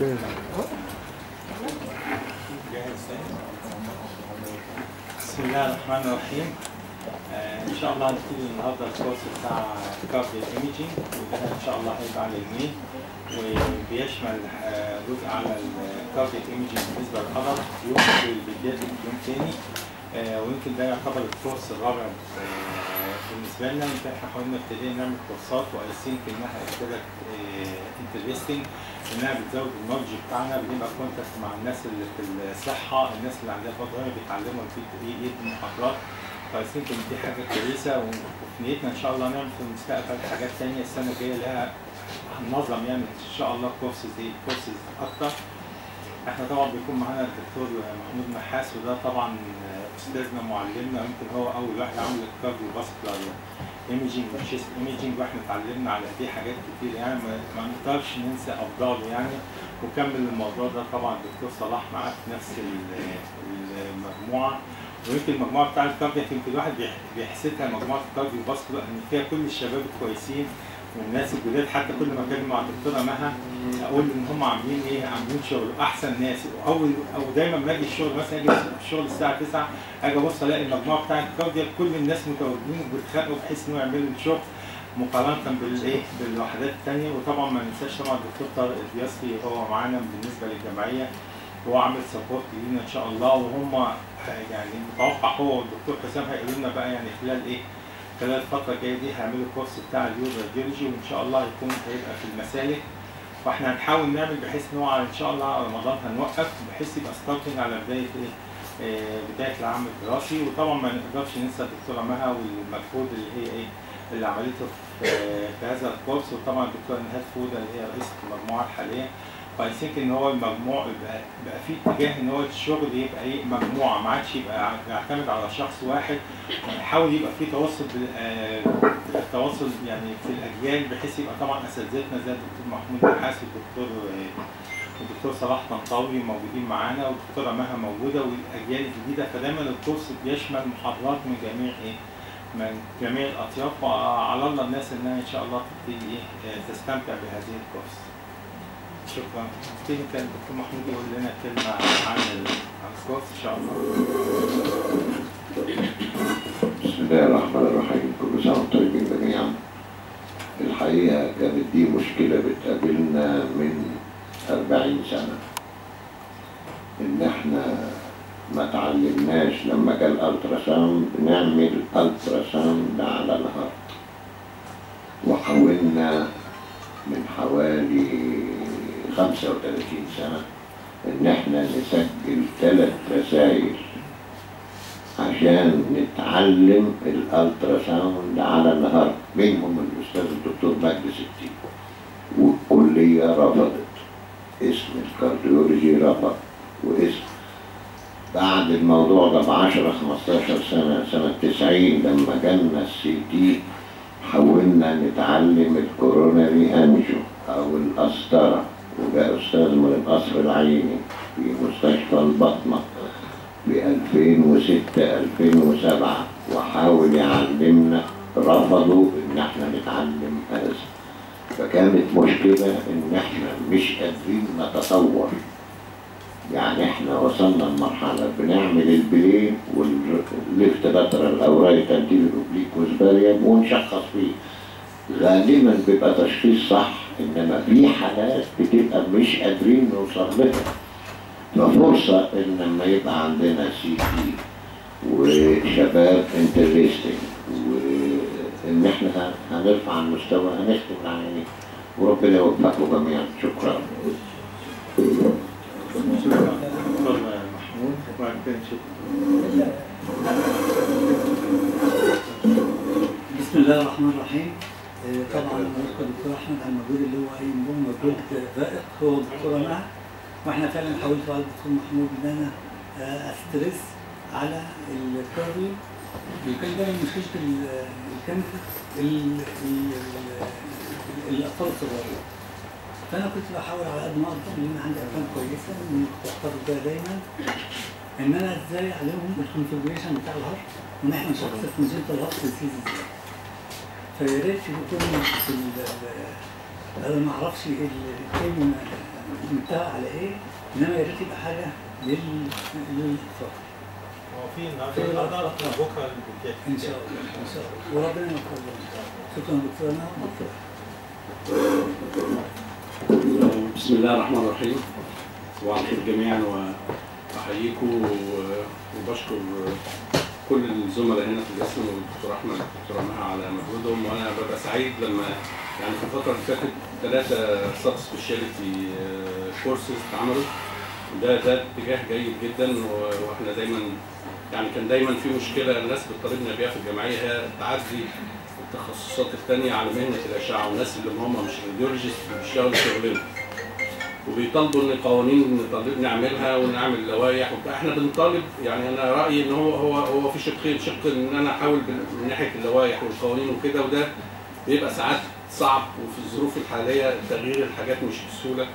فين؟ بسم الله الرحمن الرحيم آه ان شاء الله هنبتدي النهارده الكورس بتاع كارديو ايميجينج وده ان شاء الله هيبقى على يومين وبيشمل آه جزء على الكارديو ايميجينج بالنسبه للقدر يوم والبيدياتريك يوم تاني آه ويمكن ده يعتبر الكورس الرابع آه بالنسبه لنا يمكن احنا حاولنا ابتدينا نعمل كورسات واي ثينك انها ابتدت انترستنج انها بتزود النولج بتاعنا بنبقى كونتاكت مع الناس اللي في الصحه الناس اللي عندها فضل بيتعلموا في ايه المحاضرات فاي ثينك ان دي حاجه كويسه وفي نيتنا ان شاء الله نعمل في المستقبل حاجات ثانيه السنه الجايه لها هننظم يعني ان شاء الله كورسز ايه كورسز اكتر احنا طبعا بيكون معانا الدكتور محمود نحاس وده طبعا استاذنا معلمنا يمكن هو اول واحد عمل الكارديو فاسكولار ايميجينج وشيست ايميجينج واحنا اتعلمنا على دي حاجات كتير يعني ما, ما نقدرش ننسى افضاله يعني وكمل الموضوع ده طبعا الدكتور صلاح معاه في نفس المجموعه ويمكن المجموعه بتاع الكارديو يمكن الواحد بيحسدها مجموعه الكارديو فاسكولار ان فيها كل الشباب الكويسين والناس الجداد حتى كل ما اتكلم مع الدكتوره مها اقول ان هم عاملين ايه عاملين شغل احسن ناس اول او دايما ما اجي الشغل مثلا اجي الشغل الساعه 9 اجي ابص الاقي المجموعه بتاعت الكارديا كل الناس متواجدين وبيتخانقوا بحيث انهم يعملوا الشغل مقارنه بالايه بالوحدات الثانيه وطبعا ما ننساش طبعا الدكتور طارق البياسي هو معانا بالنسبه للجمعيه هو عامل سبورت لينا ان شاء الله وهم يعني متوقع هو والدكتور حسام هيقولوا لنا بقى يعني خلال ايه خلال الفترة الجاية دي هيعملوا الكورس بتاع اليورولوجي وإن شاء الله هيكون هيبقى في المسالك واحنا هنحاول نعمل بحيث ان هو ان شاء الله على رمضان هنوقف بحيث يبقى ستارتنج على بدايه ايه آه بدايه العام الدراسي وطبعا ما نقدرش ننسى الدكتوره مها والمجهود اللي هي ايه اللي عملته في, في هذا الكورس وطبعا الدكتوره نهاد فوده اللي هي رئيسه المجموعه الحاليه فاي ثينك ان هو المجموع يبقى بقى في اتجاه ان هو الشغل يبقى ايه مجموعه ما عادش يبقى يعتمد على شخص واحد يحاول يبقى في تواصل التواصل يعني في الاجيال بحيث يبقى طبعا اساتذتنا زي الدكتور محمود نحاس والدكتور والدكتور صلاح طنطاوي موجودين معانا والدكتوره مها موجوده والاجيال الجديده فدايما الكورس بيشمل محاضرات من جميع ايه من جميع الاطياف وعلى الله الناس انها ان شاء الله تبتدي ايه تستمتع بهذه الكورس. شكرا تيجي كان الدكتور محمود يقول لنا كلمة عن الكورس إن شاء الله بسم الله الرحمن الرحيم كل سنة وانتم طيبين جميعا الحقيقة كانت دي مشكلة بتقابلنا من أربعين سنة إن إحنا ما تعلمناش لما جه الألترا ساوند نعمل ألترا ساوند على الهارت وحاولنا من حوالي 35 سنة إن إحنا نسجل ثلاث رسائل عشان نتعلم الألترا ساوند على الهارت منهم الأستاذ الدكتور مجدي ستين والكلية رفضت اسم الكارديولوجي رفض واسم بعد الموضوع ده ب 10 15 سنة سنة 90 لما جالنا السي تي حاولنا نتعلم الكوروناري انجو او القسطرة وجاء استاذ من القصر العيني في مستشفى البطنة ب 2006 2007 وحاول يعلمنا رفضوا ان احنا نتعلم هذا فكانت مشكلة ان احنا مش قادرين نتطور يعني احنا وصلنا لمرحلة بنعمل البلين والليفت لاترال او رايت انتيريور اوبليك وسباريوم ونشخص فيه غالبا بيبقى تشخيص صح انما في حالات بتبقى مش قادرين نوصل لها ففرصة ان لما يبقى عندنا سي تي وشباب انترستنج وان احنا هنرفع المستوى هنختم العينين وربنا يوفقكم جميعا شكرا شكرا دكتور محمود وبعد كده شكرا بسم الله الرحمن الرحيم آه، طبعا بشكر الدكتور احمد على المجهود اللي هو قايم به مجهود فائق هو والدكتوره مها واحنا فعلا حاولت على الدكتور محمود ان انا آه، استرس على الكارديو وكان دايما مشكله ال- كانت ال- ال- ال- الاطفال الصغيرين فانا كنت بحاول على قد ما اقدر ان انا عندي ارقام كويسه كنت بحتفظ بيها دايما ان انا ازاي اعلمهم الكونفجريشن بتاع الهارت وان احنا نشخص الكونجنتال هارت ديزيز ازاي فيا ريت يكون في ال- انا ما اعرفش الكلمه انتهى على ايه انما يا ريت يبقى حاجه لل للاطفال هو في النهارده النهارده بكره البيت ان شاء الله ان شاء الله وربنا يوفقنا شكرا دكتور انا دكتور بسم الله الرحمن الرحيم صباح الخير جميعا واحييكم و- وبشكر كل الزملاء هنا في الاسم والدكتور احمد والدكتور مها على مجهودهم وانا ببقى سعيد لما يعني في الفتره اللي فاتت ثلاثه سب سبيشاليتي كورسز اتعملوا ده ده اتجاه جيد جدا و- واحنا دايما يعني كان دايما في مشكله الناس بتطالبنا بيها في الجمعيه هي تعدي التخصصات الثانيه على مهنه الاشعه والناس اللي هم مش راديولوجيست بيشتغلوا شغلنا وبيطالبوا ان قوانين نطالب نعملها ونعمل لوائح وبتاع احنا بنطالب يعني انا رايي ان هو هو هو في شقين شق ان انا احاول بال- من ناحيه اللوائح والقوانين وكده وده بيبقى ساعات صعب وفي الظروف الحاليه تغيير الحاجات مش بسهوله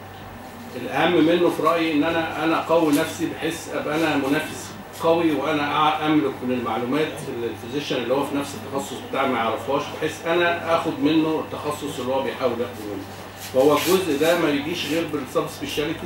الاهم منه في رايي ان انا انا اقوي نفسي بحيث ابقى انا منافس قوي وانا أع- املك من المعلومات اللي الفيزيشن اللي هو في نفس التخصص بتاعي ما يعرفهاش بحيث انا اخد منه التخصص اللي هو بيحاول ياخده منه فهو الجزء ده ما يجيش غير بالسب سبيشاليتيز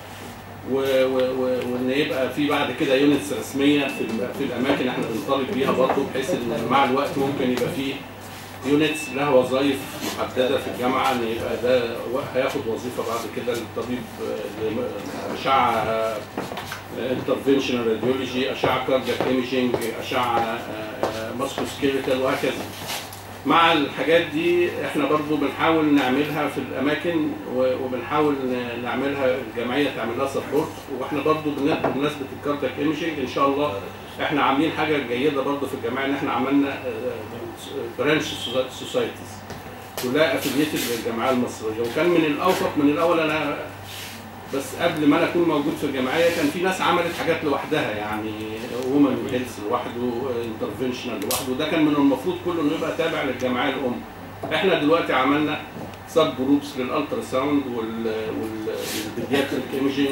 و- و- و- وان يبقى في بعد كده يونتس رسميه في ال- في الاماكن احنا بنطالب بيها برضه بحيث ان مع الوقت ممكن يبقى فيه يونتس لها وظائف محدده في الجامعه ان يبقى ده و- هياخد وظيفه بعد كده للطبيب آه، لم- اشعه انترفنشنال راديولوجي اشعه كاردياك ايميجنج اشعه ماسكوسكيليتال وهكذا مع الحاجات دي احنا برضو بنحاول نعملها في الاماكن و- وبنحاول ن- نعملها الجمعيه تعمل لها سبورت واحنا برضو بن- بمناسبه الكاردياك ايميجنج ان شاء الله احنا عاملين حاجه جيده برضو في الجمعيه ان احنا عملنا برانش سوسايتيز كلها افليتد للجمعيه المصريه وكان من الاوفق من الاول انا بس قبل ما انا اكون موجود في الجمعيه كان في ناس عملت حاجات لوحدها يعني وومن هيلث لوحده انترفنشنال لوحده ده كان من المفروض كله انه يبقى تابع للجمعيه الام احنا دلوقتي عملنا سب جروبس للالترا ساوند والبيدياتريك ايمجنج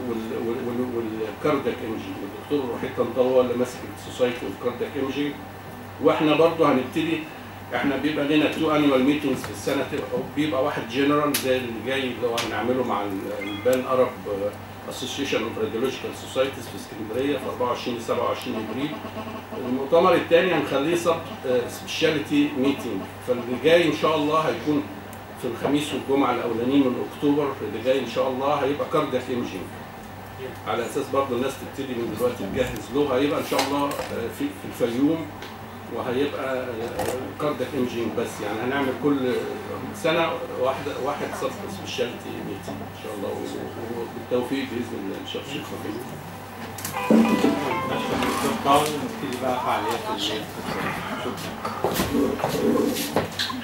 والكاردياك ايمجنج الدكتور وحيد طنطاوه اللي ماسك السوسايتي اوف كاردياك ايمجنج واحنا برضه هنبتدي احنا بيبقى لنا تو انيوال ميتنجز في السنه تبقى بيبقى واحد جنرال زي اللي جاي اللي هو هنعمله مع ال- البان ارب اسوسيشن اوف راديولوجيكال سوسايتيز في اسكندريه في 24 ل 27 ابريل المؤتمر الثاني هنخليه سب سبيشاليتي ميتنج فاللي جاي ان شاء الله هيكون في الخميس والجمعه الاولانيين من اكتوبر اللي جاي ان شاء الله هيبقى كاردياك ايمجنج على اساس برضه الناس تبتدي من دلوقتي تجهز له هيبقى ان شاء الله آه، في في الفيوم وهيبقى كاردياك ايمجنج بس يعني هنعمل كل سنه واحده واحد سب سبيشاليتي ميتنج ان شاء الله و- وبالتوفيق باذن الله ان شاء الله شكرا نشكر الدكتور باول ونبتدي بقى فعاليات الليل شكرا